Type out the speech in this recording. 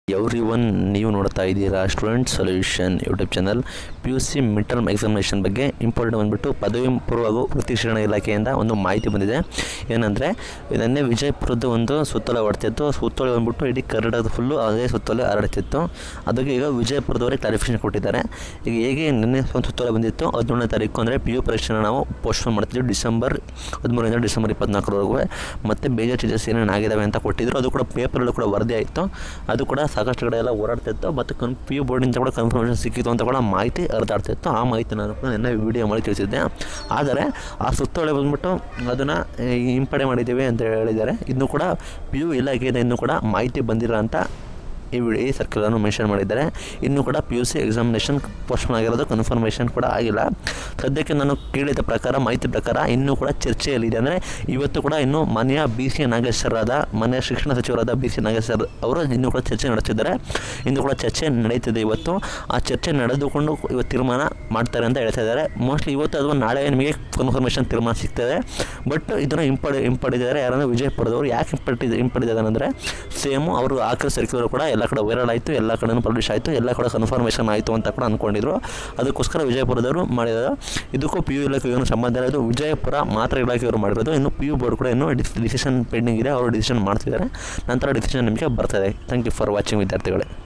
every one ನೀವು ನೋಡ್ತಾ ಇದ್ದೀರಾ student solution YouTube channel P U C mid term examination ಬಗ್ಗೆ ಇಂಪಾರ್ಟೆಂಟ್ ಬಂದುಬಿಟ್ಟು ಪದವಿ ಪೂರ್ವ ಹಾಗೂ ವೃತ್ತಿ ಶಿಕ್ಷಣ ಇಲಾಖೆಯಿಂದ ಒಂದು ಮಾಹಿತಿ ಬಂದಿದೆ ಏನಂದರೆ ನಿನ್ನೆ ವಿಜಯಪುರದ ಒಂದು ಸುತ್ತೋಲೆ ಹೊಡ್ತಿತ್ತು ಸುತ್ತೋಲೆ ಬಂದ್ಬಿಟ್ಟು ಇಡೀ ಕರ್ನಾಟಕದ ಫುಲ್ಲು ಅದೇ ಸುತ್ತೋಲೆ ಹರಡ್ತಿತ್ತು ಅದಕ್ಕೆ ಈಗ ವಿಜಯಪುರದವರಿಗೆ ಕ್ಲಾರಿಫಿಕೇಶನ್ ಕೊಟ್ಟಿದ್ದಾರೆ ಈಗ ಹೇಗೆ ನಿನ್ನೆ ಒಂದು ಸುತ್ತೋಲೆ ಬಂದಿತ್ತು ಹದಿನೇಳನೇ ತಾರೀಕು ಅಂದರೆ ಪಿ ಯು ಪರೀಕ್ಷೆನ ನಾವು ಪೋಸ್ಟ್ಪೋನ್ ಮಾಡ್ತಿದ್ವಿ ಡಿಸೆಂಬರ್ ಹದಿಮೂರರಿಂದ ಡಿಸೆಂಬರ್ ಇಪ್ಪತ್ನಾಲ್ಕರವರೆಗೂ ಮತ್ತು ಬೇಗ ಚೇಂಜಸ್ ಏನೇನು ಆಗಿದ್ದಾವೆ ಅಂತ ಕೊಟ್ಟಿದ್ರು ಅದು ಕೂಡ ಪೇಪರಲ್ಲೂ ಕೂಡ ವರದಿ ಆಯಿತು ಅದು ಕೂಡ ಸಾಕಷ್ಟು ಕಡೆ ಎಲ್ಲ ಓಡಾಡ್ತಿತ್ತು ಮತ್ತು ಕನ್ ಪಿ ಯು ಬೋರ್ಡಿಂದ ಕೂಡ ಕನ್ಫರ್ಮೇಷನ್ ಸಿಕ್ಕಿತ್ತು ಅಂತ ಕೂಡ ಮಾಹಿತಿ ಹರಿದಾಡ್ತಿತ್ತು ಆ ಮಾಹಿತಿ ನಾನು ಕೂಡ ನಿನ್ನೆ ವಿಡಿಯೋ ಮಾಡಿ ತಿಳಿಸಿದ್ದೆ ಆದರೆ ಆ ಸುತ್ತೋಲೆ ಬಂದ್ಬಿಟ್ಟು ಅದನ್ನು ಹಿಂಪಡೆ ಮಾಡಿದ್ದೀವಿ ಅಂತ ಹೇಳಿದ್ದಾರೆ ಇನ್ನೂ ಕೂಡ ಪಿ ಯು ಇಲಾಖೆಯಿಂದ ಇನ್ನೂ ಕೂಡ ಮಾಹಿತಿ ಬಂದಿಲ್ಲ ಅಂತ ಈ ವಿಡಿಯೋ ಈ ಸರ್ಕಲನ್ನು ಮೆನ್ಷನ್ ಮಾಡಿದ್ದಾರೆ ಇನ್ನೂ ಕೂಡ P U C examination postpone ಆಗಿರೋದು ಕನ್ಫರ್ಮೇಷನ್ ಕೂಡ ಆಗಿಲ್ಲ ಸದ್ಯಕ್ಕೆ ನಾನು ಕೇಳಿದ ಪ್ರಕಾರ ಮಾಹಿತಿ ಪ್ರಕಾರ ಇನ್ನೂ ಕೂಡ ಚರ್ಚೆಯಲ್ಲಿದೆ ಅಂದರೆ ಇವತ್ತು ಕೂಡ ಇನ್ನೂ ಮಾನ್ಯ ಬಿ ಸಿ ನಾಗೇಶ್ವರರಾದ ಮಾನ್ಯ ಶಿಕ್ಷಣ ಸಚಿವರಾದ ಬಿ ಸಿ ನಾಗೇಶ್ವರ್ ಅವರು ಇನ್ನೂ ಕೂಡ ಚರ್ಚೆ ನಡೆಸಿದ್ದಾರೆ ಇನ್ನೂ ಕೂಡ ಚರ್ಚೆ ನಡೀತಿದೆ ಇವತ್ತು ಆ ಚರ್ಚೆ ನಡೆದುಕೊಂಡು ಇವತ್ತು ತೀರ್ಮಾನ ಮಾಡ್ತಾರೆ ಅಂತ ಹೇಳ್ತಾ ಇದ್ದಾರೆ ಮೋಸ್ಟ್ಲಿ ಇವತ್ತು ಅಥವಾ ನಾಳೆ ನಿಮಗೆ ಕನ್ಫರ್ಮೇಷನ್ ತೀರ್ಮಾನ ಸಿಗ್ತದೆ ಬಟ್ ಇದನ್ನು ಹಿಂಪಡೆ ಹಿಂಪಡಿದ್ದಾರೆ ಯಾರಂದರೆ ವಿಜಯಪುರದವರು ಯಾಕೆ ಹಿಂಪಡಿ ಹಿಂಪಡಿದ್ದಾರೆ ಅಂದರೆ ಸೇಮು ಅವರು ಹಾಕಿರೋ ಸರ್ಕ್ಯುಲರ್ ಕೂಡ ಎಲ್ಲ ಕಡೆ ವೈರಲ್ ಆಯಿತು ಎಲ್ಲ ಕಡೆನೂ ಪಬ್ಲಿಷ್ ಆಯಿತು ಎಲ್ಲ ಕಡೆ ಕನ್ಫರ್ಮೇಷನ್ ಆಯಿತು ಅಂತ ಕೂಡ ಅಂದ್ಕೊಂಡಿದ್ರು ಅದಕ್ಕೋಸ್ಕರ ವಿಜಯಪುರದವರು ಮಾಡಿರೋದು ಇದಕ್ಕೂ ಪಿ ಯು ಇಲಾಖೆಗೆ ಏನು ಸಂಬಂಧ ಇಲ್ಲ ಇದು ವಿಜಯಪುರ ಮಾತ್ರ ಇಲಾಖೆಯವರು ಮಾಡಿರೋದು ಇನ್ನು ಪಿ ಯು ಬೋರ್ಡ್ ಕೂಡ ಇನ್ನೂ ಡಿಸಿಷನ್ ಪೆಂಡಿಂಗ್ ಇದೆ ಅವರು ಡಿಸಿಷನ್ ಮಾಡ್ತಿದ್ದಾರೆ ನಂತರ ಡಿಸಿಷನ್ ನಿಮಗೆ ಬರ್ತದೆ ಥ್ಯಾಂಕ್ ಯು ಫಾರ್ ವಾಚಿಂಗ್ ವಿದ್ಯಾರ್ಥಿಗಳೇ